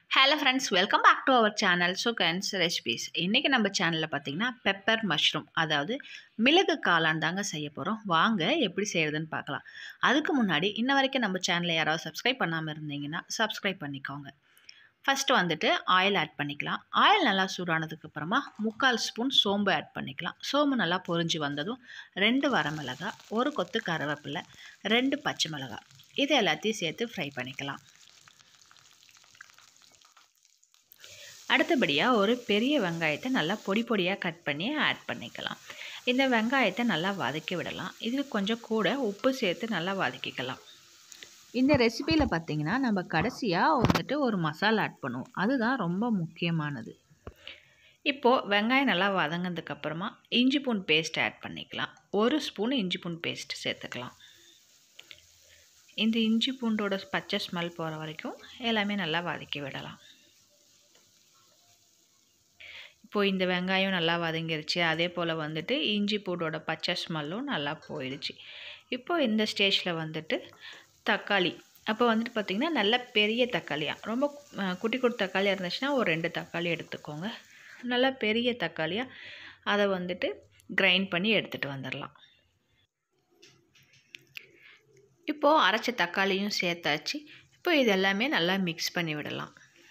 hello friends welcome back to our channel Sugan's recipes இன்றைக்கி நம்ம சேனலில் பார்த்தீங்கன்னா பெப்பர் மஷ்ரூம் அதாவது மிளகு காளான் தாங்க செய்ய போகிறோம் வாங்க எப்படி செய்கிறதுன்னு பார்க்கலாம் அதுக்கு முன்னாடி இன்ன வரைக்கும் நம்ம சேனலை யாராவது சப்ஸ்கிரைப் பண்ணாமல் இருந்தீங்கன்னா சப்ஸ்கிரைப் பண்ணிக்கோங்க ஃபஸ்ட்டு வந்துட்டு ஆயில் ஆட் பண்ணிக்கலாம் ஆயில் நல்லா சூடானதுக்கு அப்புறமா முக்கால் ஸ்பூன் சோம்பு ஆட் பண்ணிக்கலாம் சோம்பு நல்லா பொரிஞ்சு வந்ததும் ரெண்டு வரமிளகா ஒரு கொத்து கருவேப்பிலை ரெண்டு பச்சை மிளகாய் இது எல்லாத்தையும் சேர்த்து ஃப்ரை பண்ணிக்கலாம் அடுத்தபடியாக ஒரு பெரிய வெங்காயத்தை நல்லா பொடி பொடியாக கட் பண்ணி ஆட் பண்ணிக்கலாம் இந்த வெங்காயத்தை நல்லா வதக்கி விடலாம் இது கொஞ்சம் கூட உப்பு சேர்த்து நல்லா வதக்கிக்கலாம் இந்த ரெசிபியில் பார்த்திங்கன்னா நம்ம கடைசியாக வந்துட்டு ஒரு மசாலா ஆட் பண்ணுவோம் அதுதான் ரொம்ப முக்கியமானது இப்போது வெங்காயம் நல்லா வதங்கினதுக்கப்புறமா இஞ்சி பூண்டு பேஸ்ட் ஆட் பண்ணிக்கலாம் ஒரு ஸ்பூன் இஞ்சி பூண்டு பேஸ்ட் சேர்த்துக்கலாம் இந்த இஞ்சி பூண்டோட பச்சை ஸ்மெல் போகிற வரைக்கும் எல்லாமே நல்லா வதக்கி விடலாம் இப்போது இந்த வெங்காயம் நல்லா வதங்கிருச்சு அதே போல் வந்துட்டு இஞ்சி பூண்டோட பச்சை ஸ்மெல்லும் நல்லா போயிடுச்சு இப்போது இந்த ஸ்டேஜில் வந்துட்டு தக்காளி அப்போ வந்துட்டு பார்த்திங்கன்னா நல்ல பெரிய தக்காளியாக ரொம்ப குட்டி குட்டி தக்காளியாக இருந்துச்சுன்னா ஒரு ரெண்டு தக்காளி எடுத்துக்கோங்க நல்லா பெரிய தக்காளியாக அதை வந்துட்டு கிரைண்ட் பண்ணி எடுத்துகிட்டு வந்துடலாம் இப்போது அரைச்ச தக்காளியும் சேர்த்தாச்சு இப்போ இது எல்லாமே நல்லா மிக்ஸ் பண்ணி விடலாம்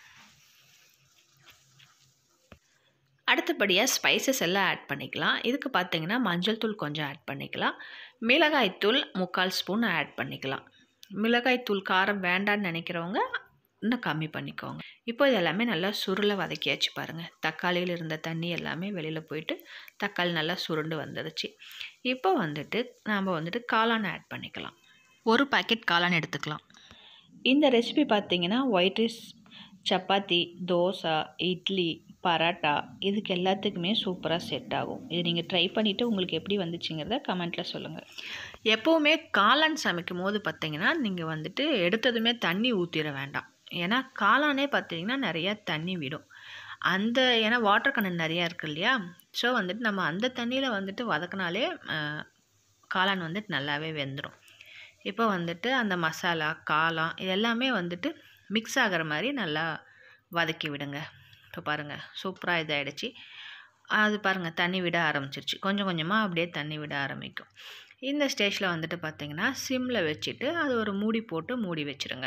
அடுத்தபடியாக ஸ்பைசஸ் எல்லாம் ஆட் பண்ணிக்கலாம் இதுக்கு பார்த்தீங்கன்னா மஞ்சள் தூள் கொஞ்சம் ஆட் பண்ணிக்கலாம் மிளகாய் தூள் முக்கால் ஸ்பூன் ஆட் பண்ணிக்கலாம் மிளகாய் தூள் காரம் வேண்டான்னு நினைக்கிறவங்க இன்னும் கம்மி பண்ணிக்கோங்க இப்போ இது எல்லாமே நல்லா சுருளை வதக்கியாச்சு பாருங்கள் தக்காளியில் இருந்த தண்ணி எல்லாமே வெளியில் போயிட்டு தக்காளி நல்லா சுருண்டு வந்துடுச்சு இப்போ வந்துட்டு நாம் வந்துட்டு காளான் ஆட் பண்ணிக்கலாம் ஒரு பாக்கெட் காளான் எடுத்துக்கலாம் இந்த ரெசிபி பார்த்தீங்கன்னா ஒயிட் ரைஸ் சப்பாத்தி தோசை இட்லி பரோட்டா இதுக்கு எல்லாத்துக்குமே சூப்பராக செட் ஆகும் இது நீங்கள் ட்ரை பண்ணிவிட்டு உங்களுக்கு எப்படி வந்துச்சுங்கிறத கமெண்ட்டில் சொல்லுங்கள் எப்போவுமே காளான் சமைக்கும் போது பார்த்தீங்கன்னா நீங்கள் வந்துட்டு எடுத்ததுமே தண்ணி ஊற்றிட வேண்டாம் ஏன்னா காளானே பார்த்தீங்கன்னா நிறையா தண்ணி விடும் அந்த ஏன்னா வாட்டர் கண்ணன் நிறையா இருக்குது இல்லையா ஸோ வந்துட்டு நம்ம அந்த தண்ணியில் வந்துட்டு வதக்கினாலே காளான் வந்துட்டு நல்லாவே வெந்துடும் இப்போ வந்துட்டு அந்த மசாலா காளான் இது எல்லாமே வந்துட்டு மிக்ஸ் ஆகிற மாதிரி நல்லா வதக்கி விடுங்க இப்போ பாருங்கள் சூப்பராக இதாகிடுச்சு அது பாருங்கள் தண்ணி விட ஆரம்பிச்சிருச்சு கொஞ்சம் கொஞ்சமாக அப்படியே தண்ணி விட ஆரம்பிக்கும் இந்த ஸ்டேஜில் வந்துட்டு பார்த்திங்கன்னா சிம்மில் வச்சுட்டு அது ஒரு மூடி போட்டு மூடி வச்சுருங்க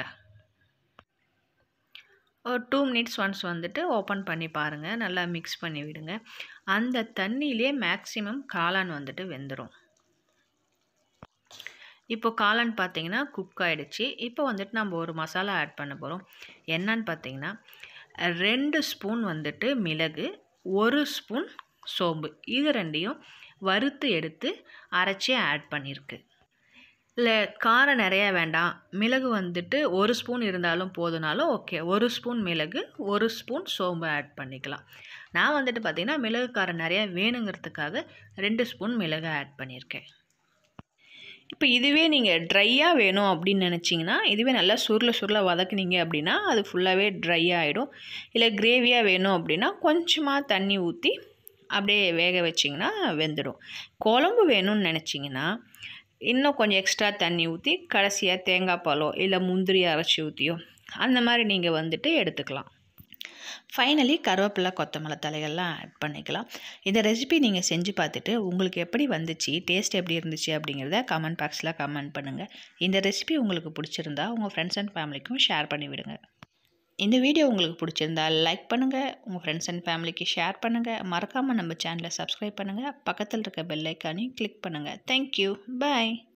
ஒரு டூ மினிட்ஸ் ஒன்ஸ் வந்துட்டு ஓப்பன் பண்ணி பாருங்கள் நல்லா மிக்ஸ் பண்ணி விடுங்க அந்த தண்ணியிலே மேக்ஸிமம் காளான் வந்துட்டு வெந்துடும் இப்போ காளான் பார்த்தீங்கன்னா குக் ஆகிடுச்சு இப்போ வந்துட்டு நம்ம ஒரு மசாலா ஆட் பண்ண போகிறோம் என்னன்னு பார்த்தீங்கன்னா ரெண்டு ஸ்பூன் வந்துட்டு மிளகு ஒரு ஸ்பூன் சோம்பு இது ரெண்டையும் வறுத்து எடுத்து அரைச்சி ஆட் பண்ணியிருக்கு இல்லை காரம் நிறையா வேண்டாம் மிளகு வந்துட்டு ஒரு ஸ்பூன் இருந்தாலும் போதுனாலும் ஓகே ஒரு ஸ்பூன் மிளகு ஒரு ஸ்பூன் சோம்பு ஆட் பண்ணிக்கலாம் நான் வந்துட்டு பார்த்திங்கன்னா மிளகு காரம் நிறையா வேணுங்கிறதுக்காக ரெண்டு ஸ்பூன் மிளகு ஆட் பண்ணியிருக்கேன் இப்போ இதுவே நீங்கள் ட்ரையாக வேணும் அப்படின்னு நினச்சிங்கன்னா இதுவே நல்லா சுருள சுருள வதக்குனீங்க அப்படின்னா அது ஃபுல்லாகவே ட்ரை ஆகிடும் இல்லை கிரேவியாக வேணும் அப்படின்னா கொஞ்சமாக தண்ணி ஊற்றி அப்படியே வேக வச்சிங்கன்னா வெந்துடும் குழம்பு வேணும்னு நினச்சிங்கன்னா இன்னும் கொஞ்சம் எக்ஸ்ட்ரா தண்ணி ஊற்றி கடைசியாக தேங்காய் பாலோ இல்லை முந்திரி அரைச்சி ஊற்றியோ அந்த மாதிரி நீங்கள் வந்துட்டு எடுத்துக்கலாம் ஃபைனலி கருவேப்பிலை கொத்தமல்லி தலைகள்லாம் ஆட் பண்ணிக்கலாம் இந்த ரெசிபி நீங்கள் செஞ்சு பார்த்துட்டு உங்களுக்கு எப்படி வந்துச்சு டேஸ்ட் எப்படி இருந்துச்சு அப்படிங்கிறத கமெண்ட் பாக்ஸில் கமெண்ட் பண்ணுங்கள் இந்த ரெசிபி உங்களுக்கு பிடிச்சிருந்தா உங்கள் ஃப்ரெண்ட்ஸ் அண்ட் ஃபேமிலிக்கும் ஷேர் பண்ணி விடுங்க இந்த வீடியோ உங்களுக்கு பிடிச்சிருந்தா லைக் பண்ணுங்கள் உங்கள் ஃப்ரெண்ட்ஸ் அண்ட் ஃபேமிலிக்கு ஷேர் பண்ணுங்கள் மறக்காமல் நம்ம சேனலை சப்ஸ்கிரைப் பண்ணுங்கள் பக்கத்தில் இருக்க பெல் ஐக்கானையும் கிளிக் பண்ணுங்கள் தேங்க்யூ பாய்